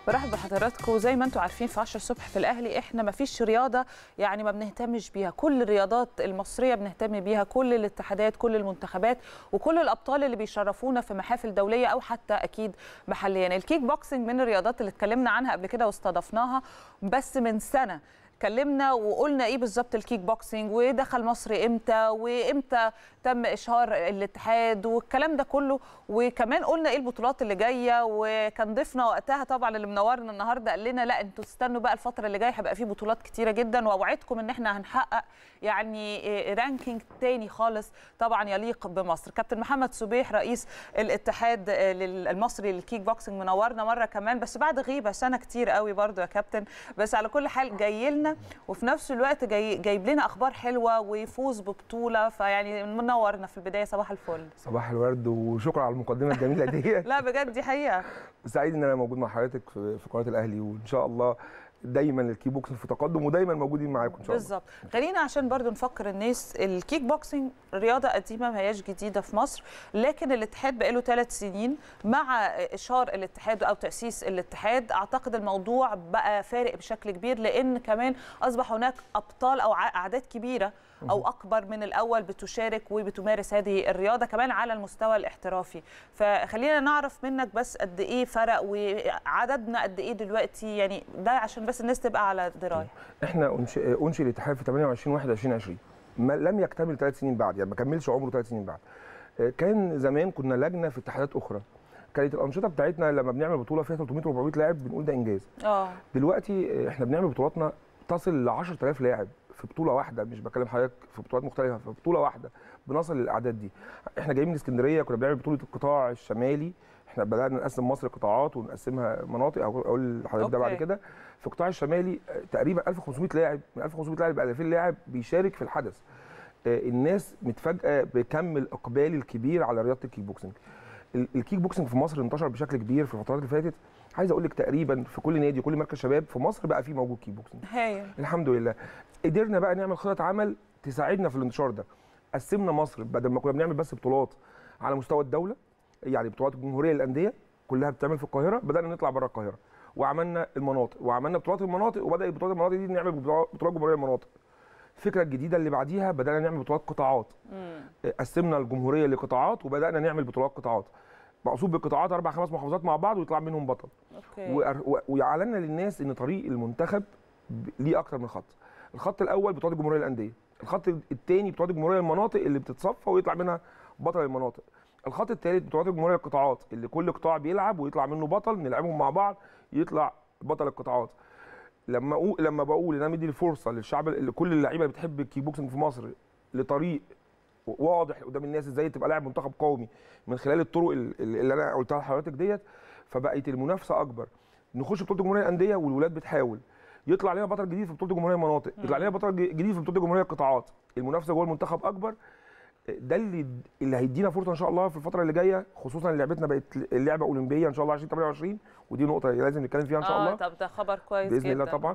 برحب بحضراتكم زي ما انتم عارفين في 10 الصبح في الاهلي احنا ما فيش رياضه يعني ما بنهتمش بيها كل الرياضات المصريه بنهتم بيها كل الاتحادات كل المنتخبات وكل الابطال اللي بيشرفونا في محافل دوليه او حتى اكيد محليا الكيك بوكسنج من الرياضات اللي اتكلمنا عنها قبل كده واستضفناها بس من سنه اتكلمنا وقلنا ايه بالظبط الكيك بوكسنج ودخل مصر امتى وامتى تم اشهار الاتحاد والكلام ده كله وكمان قلنا ايه البطولات اللي جايه وكان ضيفنا وقتها طبعا اللي منورنا النهارده قال لنا لا انتوا استنوا بقى الفتره اللي جايه هيبقى في بطولات كتيره جدا واوعدكم ان احنا هنحقق يعني رانكينج تاني خالص طبعا يليق بمصر كابتن محمد صبيح رئيس الاتحاد المصري للكيك بوكسنج منورنا مره كمان بس بعد غيبه سنه كتير قوي برضو يا كابتن بس على كل حال جاي لنا وفي نفس الوقت جاي جايب لنا اخبار حلوه ويفوز ببطوله فيعني منورنا في البدايه صباح الفل صباح الورد وشكرا على المقدمه الجميله دي لا بجد دي حقيقه سعيد ان انا موجود مع حضرتك في في قناه الاهلي وان شاء الله دايما الكيك بوكسنج في تقدم ودايما موجودين معاكم ان شاء الله بالظبط خلينا عشان برضو نفكر الناس الكيك بوكسنج رياضه قديمه ما هياش جديده في مصر لكن الاتحاد بقاله ثلاث سنين مع اشهار الاتحاد او تاسيس الاتحاد اعتقد الموضوع بقى فارق بشكل كبير لان كمان اصبح هناك ابطال او اعداد كبيره او اكبر من الاول بتشارك وبتمارس هذه الرياضه كمان على المستوى الاحترافي فخلينا نعرف منك بس قد ايه فرق وعددنا قد ايه دلوقتي يعني ده عشان بس الناس تبقى على درايه احنا انشئ انشئ الاتحاد في 28 1 2020 ما لم يكتمل ثلاث سنين بعد يعني ما كملش عمره ثلاث سنين بعد كان زمان كنا لجنه في اتحادات اخرى كانت الانشطه بتاعتنا لما بنعمل بطوله فيها 300 400 لاعب بنقول ده انجاز اه دلوقتي احنا بنعمل بطولاتنا تصل ل 10000 لاعب في بطوله واحده مش بكلم حضرتك في بطولات مختلفه في بطوله واحده بنصل للاعداد دي احنا جايين من اسكندريه كنا بنعمل بطوله القطاع الشمالي احنا بدانا نقسم مصر قطاعات ونقسمها مناطق اقول لحضرتك ده بعد كده في القطاع الشمالي تقريبا 1500 لاعب من 1500 لاعب ل 2000 لاعب بيشارك في الحدث الناس متفاجئه بكم الاقبال الكبير على رياضه الكيك بوكسنج الكيك بوكسنج في مصر انتشر بشكل كبير في الفترات اللي فاتت عايز اقول لك تقريبا في كل نادي وكل مركز شباب في مصر بقى في موجود كيك بوكسنج هايل الحمد لله قدرنا بقى نعمل خطط عمل تساعدنا في الانتشار ده قسمنا مصر بدل ما كنا بنعمل بس بطولات على مستوى الدوله يعني بطولات الجمهوريه للانديه كلها بتعمل في القاهره بدانا نطلع بره القاهره وعملنا المناطق وعملنا بطولات المناطق وبدات بطولات المناطق دي نعمل بطولات جمهوريه المناطق الفكره الجديده اللي بعديها بدانا نعمل بطولات قطاعات قسمنا الجمهوريه لقطاعات وبدانا نعمل بطولات قطاعات مقصود بالقطاعات اربع خمس محافظات مع بعض ويطلع منهم بطل اوكي واعلنا للناس ان طريق المنتخب ليه اكتر من خط الخط الاول بطولات الجمهوريه الانديه الخط الثاني بطولات الجمهوريه المناطق اللي بتتصفى ويطلع منها بطل المناطق الخط الثالث بطولات الجمهوريه القطاعات اللي كل قطاع بيلعب ويطلع منه بطل نلعبهم مع بعض يطلع بطل القطاعات لما أقول لما بقول ان انا مدي الفرصه للشعب لكل اللعيبه اللي بتحب الكيك بوكسنج في مصر لطريق واضح قدام الناس ازاي تبقى لاعب منتخب قومي من خلال الطرق اللي انا قلتها لحضرتك ديت فبقت المنافسه اكبر نخش بطوله الجمهوريه الانديه والولاد بتحاول يطلع لنا بطل جديد في بطوله الجمهوريه المناطق يطلع لنا بطل جديد في بطوله الجمهوريه القطاعات المنافسه جوه المنتخب اكبر ده اللي اللي هيدينا فرصه ان شاء الله في الفتره اللي جايه خصوصا لعبتنا بقت اللعبه اولمبيه ان شاء الله 2028 ودي نقطه لازم نتكلم فيها ان شاء الله اه طب ده خبر كويس باذن جدا الله طبعا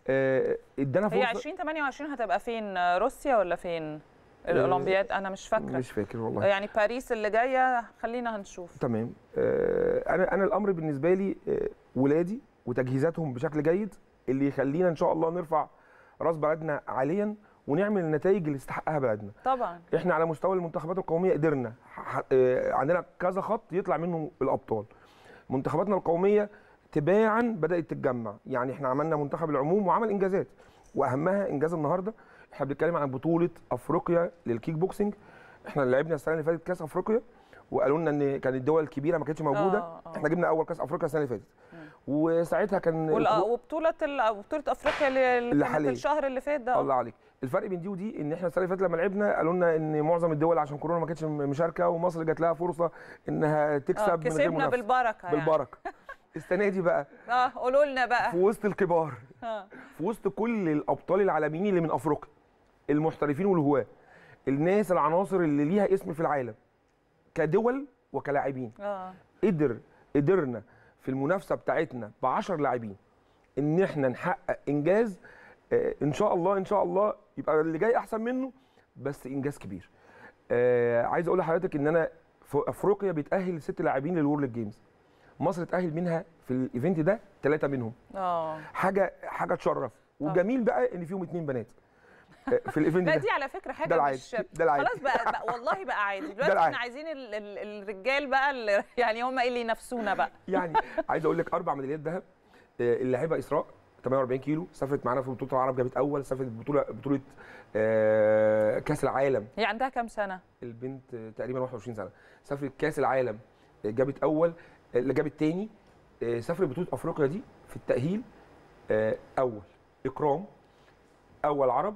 ادانا فرصه هي 2028 هتبقى فين روسيا ولا فين الاولمبياد انا مش فاكره مش فاكر والله يعني باريس اللي جايه خلينا هنشوف تمام انا انا الامر بالنسبه لي ولادي وتجهيزاتهم بشكل جيد اللي يخلينا ان شاء الله نرفع راس بلدنا عاليا ونعمل النتائج اللي يستحقها بلدنا طبعا احنا على مستوى المنتخبات القوميه قدرنا عندنا كذا خط يطلع منه الابطال منتخباتنا القوميه تباعا بدات تتجمع يعني احنا عملنا منتخب العموم وعمل انجازات واهمها انجاز النهارده احنا بنتكلم عن بطوله افريقيا للكيك بوكسنج احنا لعبنا السنه اللي فاتت كاس افريقيا وقالوا لنا ان كانت الدول الكبيره ما كانتش موجوده آه آه. احنا جبنا اول كاس افريقيا السنه اللي فاتت وساعتها كان وبطوله بطوله افريقيا اللي كانت الشهر اللي فات ده الله عليك الفرق بين دي ودي ان احنا السنه اللي فاتت لما لعبنا قالوا لنا ان معظم الدول عشان كورونا ما كانتش مشاركه ومصر جات لها فرصه انها تكسب من غير منافسه بالبركه يعني. بالبركه السنه دي بقى اه قولوا لنا بقى في وسط الكبار آه. في وسط كل الابطال العالميين اللي من افريقيا المحترفين والهواه الناس العناصر اللي ليها اسم في العالم كدول وكلاعبين اه قدر قدرنا في المنافسه بتاعتنا ب 10 لاعبين ان احنا نحقق انجاز آه ان شاء الله ان شاء الله يبقى اللي جاي احسن منه بس انجاز كبير آه عايز اقول لحضرتك ان انا في افريقيا بيتاهل ست لاعبين للورلد جيمز مصر اتاهل منها في الايفنت ده ثلاثه منهم اه حاجه حاجه تشرف وجميل بقى ان فيهم اتنين بنات آه، في الايفنت لا ده دي على فكره ده حاجه العادي مش ده العادي خلاص بقى, بقى والله بقى عادي دلوقتي العادي. احنا عايزين ال ال الرجال بقى اللي يعني هم اللي ينافسونا بقى يعني عايز اقول لك اربع ميداليات ذهب آه، اللاعبه اسراء 48 كيلو سافرت معانا في بطوله العرب جابت اول سافرت بطوله بطوله آه، كاس العالم هي عندها كام سنه البنت آه، تقريبا 21 سنه سافرت كاس العالم آه، جابت اول آه، اللي جابت تاني آه، سافرت بطوله افريقيا دي في التاهيل آه، اول اكرام اول عرب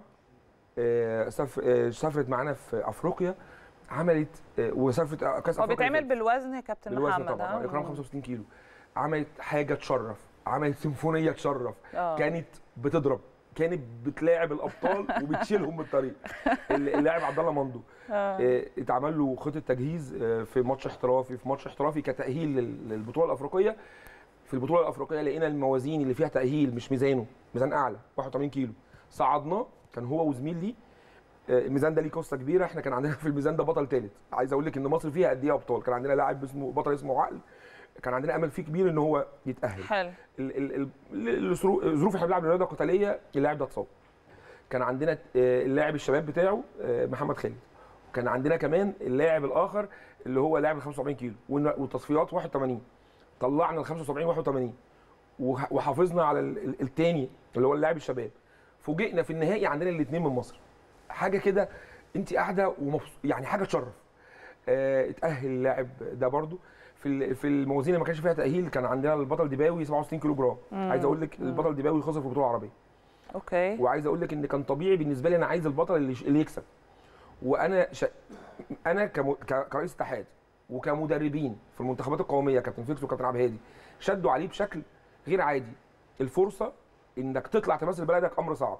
آه، ساف- آه، سافرت معانا في افريقيا عملت آه، وسافرت آه، كاس هو افريقيا اللي بيتعمل بالوزن يا كابتن بالوزن محمد طبعا ها؟ آه، اكرام 65 كيلو عملت حاجه تشرف عملت سيمفونيه تشرف آه. كانت بتضرب كانت بتلاعب الابطال وبتشيلهم من الطريق اللاعب عبد الله مندو آه. آه، اتعمل له خطه تجهيز آه، في ماتش احترافي في ماتش احترافي كتاهيل لل- للبطوله الافريقيه في البطوله الافريقيه لقينا الموازين اللي فيها تاهيل مش ميزانه ميزان اعلى 81 كيلو صعدناه كان هو وزميل ليه آه، الميزان ده ليه قصه كبيره احنا كان عندنا في الميزان ده بطل ثالث عايز اقول لك ان مصر فيها قد ايه ابطال كان عندنا لاعب اسمه بطل اسمه عقل كان عندنا امل فيه كبير ان هو يتاهل حلو ال- ال- ال- الظروف الظروف احنا بنلعب الرياضه القتاليه اللاعب ده اتصاب كان عندنا آه، اللاعب الشباب بتاعه آه، محمد خالد وكان عندنا كمان اللاعب الاخر اللي هو لاعب ال 75 كيلو والن- والتصفيات 81 طلعنا ال 75 81 وح- وحافظنا على ال- ال- التاني اللي هو اللاعب الشباب فوجئنا في النهائي عندنا الاثنين من مصر حاجه كده انت قاعده ومبسوط يعني حاجه تشرف آه، اتاهل اللاعب ده برضو في ال- في الموازين اللي ما كانش فيها تاهيل كان عندنا البطل ديباوي 67 كيلو جرام عايز اقول لك البطل ديباوي خسر في البطوله العربيه اوكي وعايز اقول لك ان كان طبيعي بالنسبه لي انا عايز البطل اللي, اللي يكسب وانا ش... انا كم... ك... كرئيس اتحاد وكمدربين في المنتخبات القوميه كابتن فيكس وكابتن عبد الهادي شدوا عليه بشكل غير عادي الفرصه انك تطلع تمثل بلدك امر صعب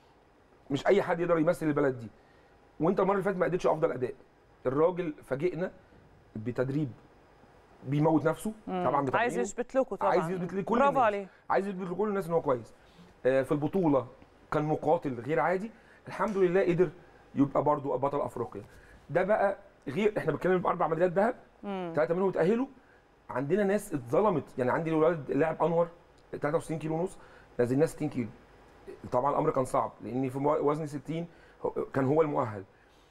مش اي حد يقدر يمثل البلد دي وانت المره اللي فاتت ما اديتش افضل اداء الراجل فاجئنا بتدريب بيموت نفسه طبعا عايز بتمرينه. يثبت لكم طبعا عايز يثبت لكل برافو الناس. عليه عايز يثبت لكل الناس ان هو كويس آه، في البطوله كان مقاتل غير عادي الحمد لله قدر يبقى برضو بطل افريقيا ده بقى غير احنا بنتكلم باربع ميداليات ذهب ثلاثه منهم اتاهلوا عندنا ناس اتظلمت يعني عندي الولد اللاعب انور 63 كيلو ونص نزلناه 60 كيلو طبعا الامر كان صعب لان في مو- وزن 60 هو- كان هو المؤهل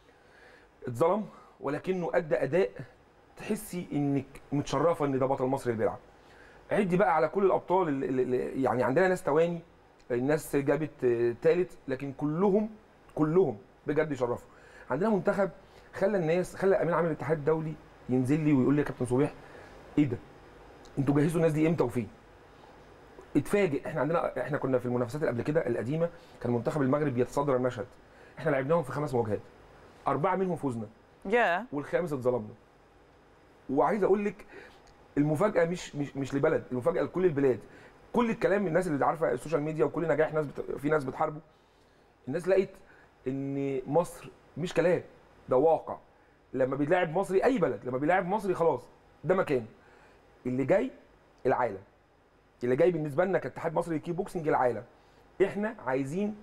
اتظلم ولكنه ادى اداء تحسي انك متشرفه ان ده بطل مصر اللي بيلعب عدي بقى على كل الابطال اللي اللي يعني عندنا ناس تواني الناس جابت ثالث لكن كلهم كلهم بجد يشرفوا عندنا منتخب خلى الناس خلى امين عام الاتحاد الدولي ينزل لي ويقول لي يا كابتن صبيح ايه ده انتوا جهزوا الناس دي امتى وفين اتفاجئ احنا عندنا احنا كنا في المنافسات اللي قبل كده القديمه كان منتخب المغرب بيتصدر المشهد احنا لعبناهم في خمس مواجهات اربعه منهم فزنا يا والخامس اتظلمنا وعايز اقول لك المفاجاه مش مش مش لبلد المفاجاه لكل البلاد كل الكلام من الناس اللي عارفه السوشيال ميديا وكل نجاح ناس بت... في ناس بتحاربه الناس لقيت ان مصر مش كلام ده واقع لما بيلاعب مصري اي بلد لما بيلاعب مصري خلاص ده مكان اللي جاي العالم اللي جاي بالنسبه لنا كاتحاد مصري للكيك بوكسنج العالم احنا عايزين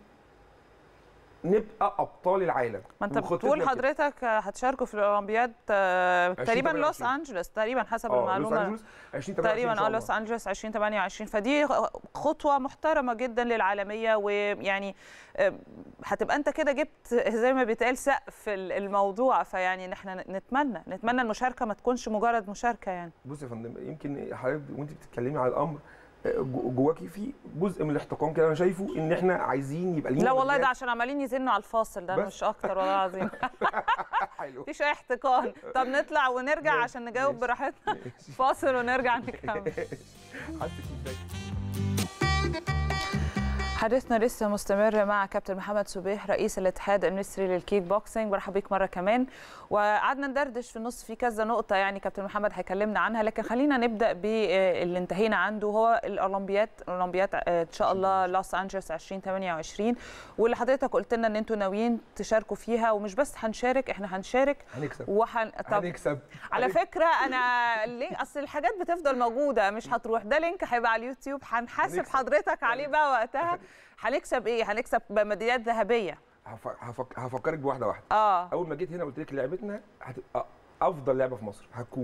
نبقى ابطال العالم ما انت وخطتنا بتقول كده. حضرتك هتشاركوا في الاولمبياد آه، تقريبا 2028. لوس انجلوس تقريبا حسب اه لوس المعلومه انجلوس 20 تقريبا اه اه لوس انجلوس 2028 فدي خطوه محترمه جدا للعالميه ويعني آه، هتبقى انت كده جبت زي ما بيتقال سقف ال- الموضوع فيعني ان احنا نتمنى نتمنى المشاركه ما تكونش مجرد مشاركه يعني بص يا فندم يمكن حضرتك وانت بتتكلمي على الامر آه، جو- جواكي في جزء من الاحتقان كده انا شايفه ان احنا عايزين يبقى لينا لا والله ده ميداليات. عشان عمالين يزنوا على الفاصل ده بس. مش اكتر والله العظيم حلو مفيش اي احتقان طب نطلع ونرجع ماشي، عشان نجاوب ماشي. براحتنا فاصل ونرجع نكمل حاسك ازاي حديثنا لسه مستمر مع كابتن محمد صبيح رئيس الاتحاد المصري للكيك بوكسينج برحب بيك مره كمان وقعدنا ندردش في النص في كذا نقطه يعني كابتن محمد هيكلمنا عنها لكن خلينا نبدا باللي انتهينا عنده هو الاولمبياد الاولمبياد آه، ان شاء الله لوس انجلوس 2028 واللي حضرتك قلت لنا ان انتوا ناويين تشاركوا فيها ومش بس هنشارك احنا هنشارك هنكسب وحن طب هنكسب على هنكسب. فكره انا اللينك اصل الحاجات بتفضل موجوده مش هتروح ده لينك هيبقى على اليوتيوب هنحاسب هنكسب. حضرتك عليه بقى وقتها هنكسب ايه هنكسب بميداليات ذهبيه هف- هفك... هفكرك بواحده واحده اه اول ما جيت هنا قلت لك لعبتنا هتبقى افضل لعبه في مصر هتكون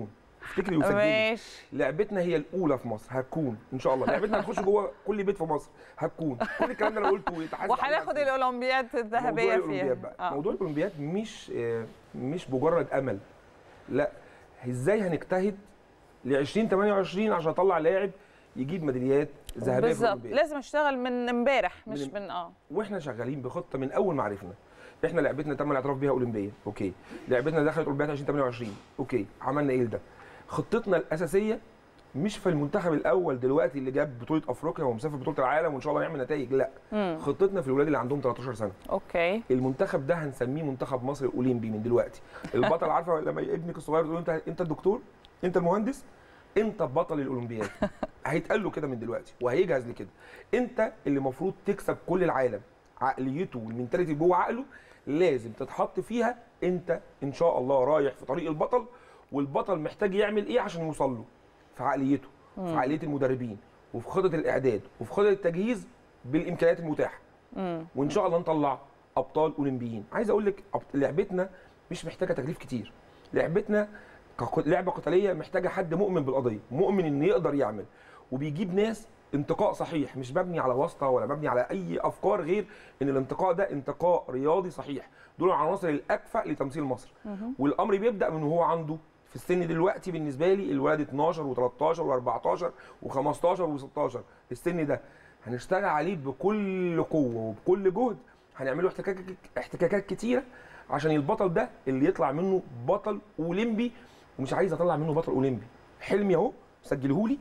افتكري وسجلي ماشي لعبتنا هي الاولى في مصر هتكون ان شاء الله لعبتنا هتخش جوه كل بيت في مصر هتكون كل الكلام ده انا قلته يتحاسب عليه وهناخد على فكرة. الاولمبياد موضوع الذهبيه فيها الاولمبياد بقى آه. موضوع الاولمبياد مش آه، مش مجرد امل لا ازاي هنجتهد ل 2028 عشان اطلع لاعب يجيب ميداليات ذهبيه في بالظبط الاولمبياد لازم اشتغل من امبارح مش من- من اه واحنا شغالين بخطه من اول ما عرفنا احنا لعبتنا تم الاعتراف بيها اولمبيه اوكي لعبتنا دخلت اولمبياد 2028 اوكي عملنا ايه ده خطتنا الاساسيه مش في المنتخب الاول دلوقتي اللي جاب بطوله افريقيا ومسافر بطوله العالم وان شاء الله يعمل نتائج لا مم. خطتنا في الولاد اللي عندهم 13 سنه اوكي المنتخب ده هنسميه منتخب مصر الاولمبي من دلوقتي البطل عارفه لما ابنك الصغير تقول له انت انت الدكتور انت المهندس انت بطل الاولمبياد هيتقال له كده من دلوقتي وهيجهز لكده انت اللي المفروض تكسب كل العالم عقليته والمنتاليتي جوه عقله لازم تتحط فيها انت ان شاء الله رايح في طريق البطل والبطل محتاج يعمل ايه عشان يوصل له في عقليته في عقليه المدربين وفي خطط الاعداد وفي خطط التجهيز بالامكانيات المتاحه مم. وان شاء الله نطلع ابطال اولمبيين عايز اقول لك أب- لعبتنا مش محتاجه تكليف كتير لعبتنا كق- لعبه قتاليه محتاجه حد مؤمن بالقضيه مؤمن ان يقدر يعمل وبيجيب ناس انتقاء صحيح مش مبني على واسطه ولا مبني على اي افكار غير ان الانتقاء ده انتقاء رياضي صحيح دول العناصر الاكفأ لتمثيل مصر والامر بيبدا من هو عنده في السن دلوقتي بالنسبه لي الولد 12 و13 و14 و15 و16 السن ده هنشتغل عليه بكل قوه وبكل جهد هنعمله احتكاك احتكاكات كتيره عشان البطل ده اللي يطلع منه بطل اولمبي ومش عايز اطلع منه بطل اولمبي حلمي اهو سجلهولي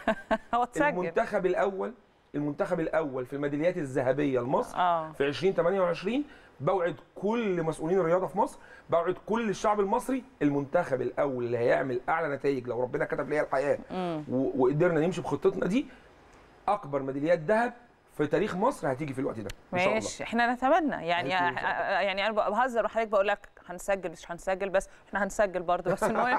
هو اتسجل المنتخب الاول المنتخب الاول في الميداليات الذهبيه لمصر اه في 2028 بوعد كل مسؤولين الرياضه في مصر بوعد كل الشعب المصري المنتخب الاول اللي هيعمل اعلى نتائج لو ربنا كتب ليا الحياه مم. و- وقدرنا نمشي بخطتنا دي اكبر ميداليات ذهب في تاريخ مصر هتيجي في الوقت ده ان شاء الله ماشي احنا نتمنى يعني هيكون إن شاء الله. يعني انا بهزر وحضرتك بقول لك هنسجل مش هنسجل بس احنا هنسجل برضه بس المهم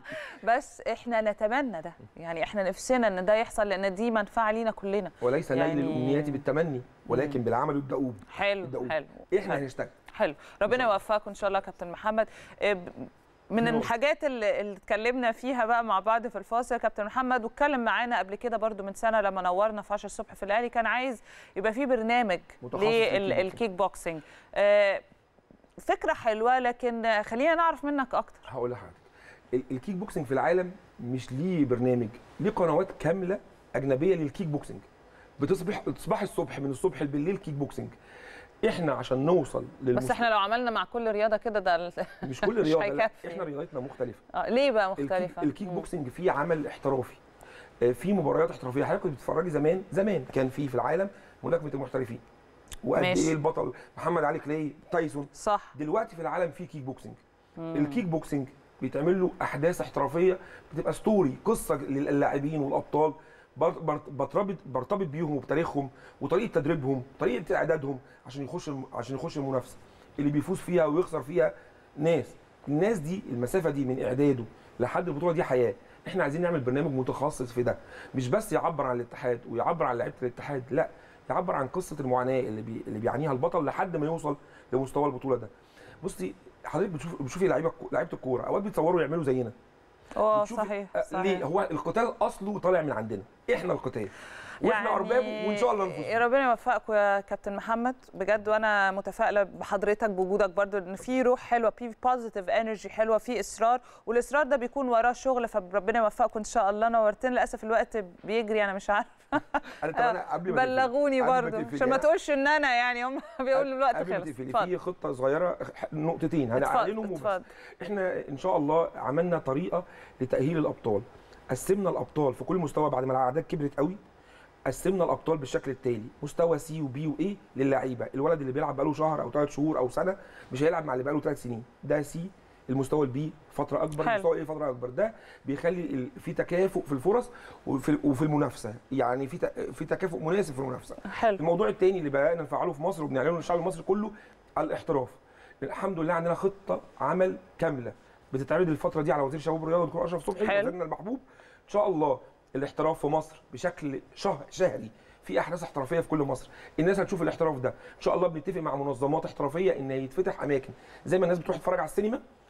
بس احنا نتمنى ده يعني احنا نفسنا ان ده يحصل لان دي منفعه لينا كلنا وليس نيل يعني- الامنيات بالتمني ولكن بالعمل والدؤوب حلو الدؤوب. حلو احنا حلو. هنشتغل حلو ربنا يوفقكم ان شاء الله يا كابتن محمد إيه، ب- من نور. الحاجات اللي, اللي اتكلمنا فيها بقى مع بعض في الفاصل يا كابتن محمد واتكلم معانا قبل كده برضو من سنه لما نورنا في 10 الصبح في الاهلي كان عايز يبقى في برنامج متخصص في الكيك للكيك بوكسنج آه، فكره حلوه لكن خلينا نعرف منك اكتر هقول لحضرتك ال- الكيك بوكسنج في العالم مش ليه برنامج ليه قنوات كامله اجنبيه للكيك بوكسنج بتصبح تصبح الصبح من الصبح بالليل كيك بوكسنج احنا عشان نوصل بس احنا لو عملنا مع كل رياضه كده ده ال- مش كل مش رياضه لا هيكفي. احنا رياضتنا مختلفه آه، ليه بقى الكيك, مختلفه الكيك مم. بوكسنج فيه عمل احترافي آه، في مباريات احترافيه حضرتك كنت بتتفرجي زمان زمان كان في في العالم ملاكمه المحترفين وقد ماشي. ايه البطل محمد علي كلاي تايسون صح دلوقتي في العالم في كيك بوكسنج مم. الكيك بوكسنج بيتعمل له احداث احترافيه بتبقى ستوري قصه للاعبين والابطال بر- بر- برتبط برتبط بيهم وبتاريخهم وطريقه تدريبهم طريقه اعدادهم عشان يخش الم- عشان يخش المنافسه اللي بيفوز فيها ويخسر فيها ناس الناس دي المسافه دي من اعداده لحد البطوله دي حياه احنا عايزين نعمل برنامج متخصص في ده مش بس يعبر عن الاتحاد ويعبر عن لعيبه الاتحاد لا يعبر عن قصه المعاناه اللي بي... اللي بيعانيها البطل لحد ما يوصل لمستوى البطوله ده بصي حضرتك بتشوف بتشوفي لعيبه لعيبه الكوره اوقات بيتصوروا يعملوا زينا اه بتشوفي- صحيح آه، صحيح ليه هو القتال اصله طالع من عندنا احنا القتال واحنا اربابه وان شاء الله نفوز ربنا يوفقكم يا كابتن محمد بجد وانا متفائله بحضرتك بوجودك برضو ان في روح حلوه في بوزيتيف انرجي حلوه في اصرار والاصرار ده بيكون وراه شغل فربنا يوفقكم ان شاء الله نورتنا للاسف الوقت بيجري انا مش عارفه انا طب انا قبل ما تقفلي- بلغوني قبل ما برضو تقفلي، عشان ما تقولش ان انا يعني هم بيقولوا الوقت قبل ما خلص تقفلي اتفضل في خطه صغيره ح- نقطتين هنعلنهم اتفضل وبس اتفضل احنا ان شاء الله عملنا طريقه لتاهيل الابطال قسمنا الابطال في كل مستوى بعد ما الاعداد كبرت قوي قسمنا الابطال بالشكل التالي مستوى سي وبي وايه للعيبه الولد اللي بيلعب بقاله شهر او ثلاث شهور او سنه مش هيلعب مع اللي بقاله ثلاث سنين ده سي المستوى البي فتره اكبر حلو. المستوى ايه فتره اكبر ده بيخلي ال- في تكافؤ في الفرص وفي وفي المنافسه يعني في ت- في تكافؤ مناسب في المنافسه حلو الموضوع الثاني اللي بدانا نفعله في مصر وبنعلنه للشعب المصري كله الاحتراف الحمد لله عندنا خطه عمل كامله بتتعرض الفتره دي على وزير الشباب والرياضه الدكتور اشرف صبحي حلو. وزيرنا المحبوب ان شاء الله الاحتراف في مصر بشكل شهر شهري في احداث احترافيه في كل مصر الناس هتشوف الاحتراف ده ان شاء الله بنتفق مع منظمات احترافيه ان يتفتح اماكن زي ما الناس بتروح تتفرج على السينما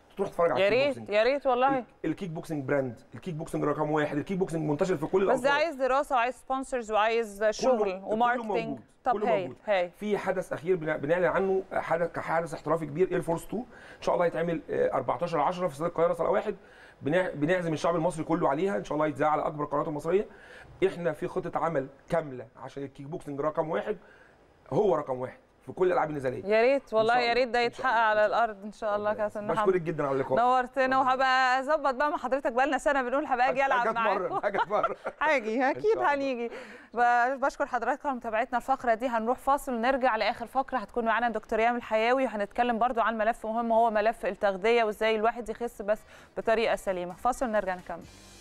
تروح تتفرج على يا الكيك ريت بوكسنج يا ريت والله الكيك بوكسنج براند الكيك بوكسنج رقم واحد الكيك بوكسنج منتشر في كل بس ده الأوساط. عايز دراسه وعايز سبونسرز وعايز شغل كله وماركتنج موجود. طب كله هاي موجود. هاي في حدث اخير بن- بنعلن عنه حدث كحدث احترافي كبير اير فورس 2 ان شاء الله هيتعمل آه، 14 10 في استاد القاهره صاله واحد بنع- بنعزم الشعب المصري كله عليها ان شاء الله يتذاع على اكبر القنوات المصريه احنا في خطه عمل كامله عشان الكيك بوكسنج رقم واحد هو رقم واحد في كل الالعاب النزاليه يا ريت والله شاء يا الله. ريت ده إن شاء يتحقق الله. على الارض ان شاء الله كابتن محمد بشكرك جدا على اللقاء نورتنا وهبقى اظبط بقى مع حضرتك بقى لنا سنه بنقول هبقى اجي العب حاجه معاكم مره حاجه مره هاجي اكيد الله. هنيجي ب- بشكر حضراتكم على متابعتنا الفقره دي هنروح فاصل ونرجع لاخر فقره هتكون معانا دكتور يامل الحياوي وهنتكلم برضو عن ملف مهم هو ملف التغذيه وازاي الواحد يخس بس بطريقه سليمه فاصل ونرجع نكمل